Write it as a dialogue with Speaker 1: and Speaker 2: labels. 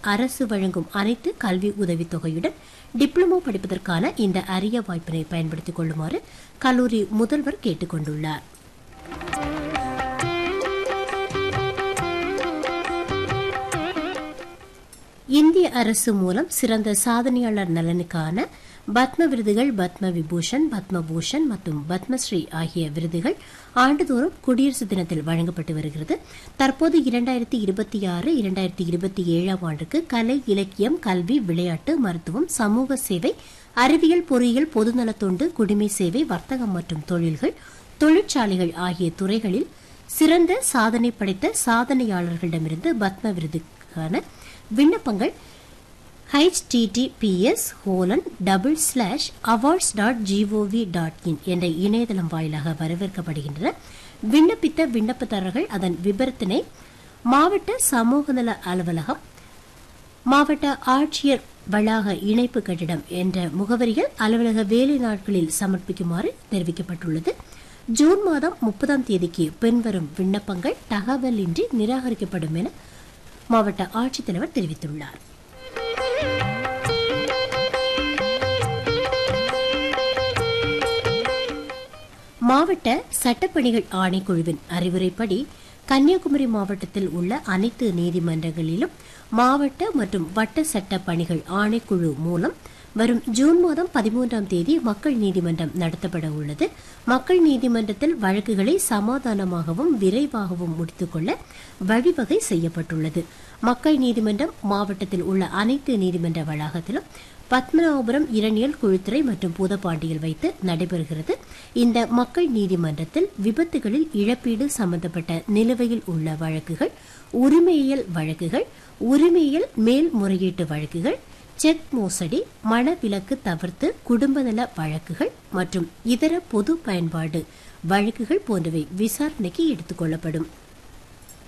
Speaker 1: அரசு வழங்கும் அனைத்து கல்வி உதவித்தொகையுடன் டிப்ளமோ படிப்பதற்கான இந்த அரிய வாய்ப்பினை பயன்படுத்திக் கொள்ளுமாறு கல்லூரி முதல்வர் கேட்டுக் கொண்டுள்ளார் இந்திய அரசு மூலம் சிறந்த சாதனையாளர் நலனுக்கான பத்ம விருதுகள் பத்ம விபூஷன் பத்ம பூஷன் மற்றும் பத்மஸ்ரீ ஆகிய விருதுகள் ஆண்டுதோறும் குடியரசு தினத்தில் வழங்கப்பட்டு வருகிறது தற்போது இரண்டாயிரத்தி இருபத்தி ஆறு இரண்டாயிரத்தி இருபத்தி ஏழாம் ஆண்டுக்கு கலை இலக்கியம் கல்வி விளையாட்டு மருத்துவம் சமூக சேவை அறிவியல் பொறியியல் பொதுநலத்தொண்டு குடிமை சேவை வர்த்தகம் மற்றும் தொழில்கள் தொழிற்சாலைகள் ஆகிய துறைகளில் சிறந்த சாதனை படைத்த சாதனையாளர்களிடமிருந்து பத்ம விருதுக்கான விண்ணப்பங்கள் https colon double slash awards dot gov dot in என்ற இணையதளம் வாயிலாக வரவேற்கப்படுகின்றன விண்ணப்பித்த விண்ணப்பதாரர்கள் அதன் விபரத்தினை மாவட்ட சமூக நல அலுவலகம் மாவட்ட ஆட்சியர் வளாக இணைப்பு கட்டிடம் என்ற முகவரிகள் அலுவலக வேலை நாட்களில் சமர்ப்பிக்குமாறு தெரிவிக்கப்பட்டுள்ளது ஜூன் மாதம் முப்பதாம் தேதிக்கு பின்வரும் விண்ணப்பங்கள் தகவலின்றி நிராகரிக்கப்படும் என மாவட்ட ஆட்சித்தலைவர் தெரிவித்துள்ளார் மாவட்ட சட்டப்பணிகள் ஆணைக்குழுவின் அறிவுரைப்படி கன்னியாகுமரி மாவட்டத்தில் உள்ள அனைத்து நீதிமன்றங்களிலும் மாவட்ட மற்றும் வட்ட சட்ட பணிகள் ஆணைக்குழு மூலம் வரும் ஜூன் மாதம் பதிமூன்றாம் தேதி மக்கள் நீதிமன்றம் நடத்தப்பட உள்ளது மக்கள் நீதிமன்றத்தில் வழக்குகளை சமாதானமாகவும் விரைவாகவும் முடித்துக்கொள்ள வழிவகை செய்யப்பட்டுள்ளது மக்கள் நீதிமன்றம் மாவட்டத்தில் உள்ள அனைத்து நீதிமன்ற வளாகத்திலும் பத்மநாபபுரம் இரணியல் குழுத்துறை மற்றும் பூதப்பாண்டியில் வைத்து நடைபெறுகிறது இந்த மக்கள் நீதிமன்றத்தில் விபத்துகளில் இழப்பீடு சம்பந்தப்பட்ட நிலுவையில் உள்ள வழக்குகள் உரிமையியல் வழக்குகள் உரிமையியல் மேல்முறையீட்டு வழக்குகள் செக் மோசடி மனவிலக்கு தவிர்த்து குடும்பநல வழக்குகள் மற்றும் இதர பொது பயன்பாடு வழக்குகள் போன்றவை விசாரணைக்கு எடுத்துக் கொள்ளப்படும்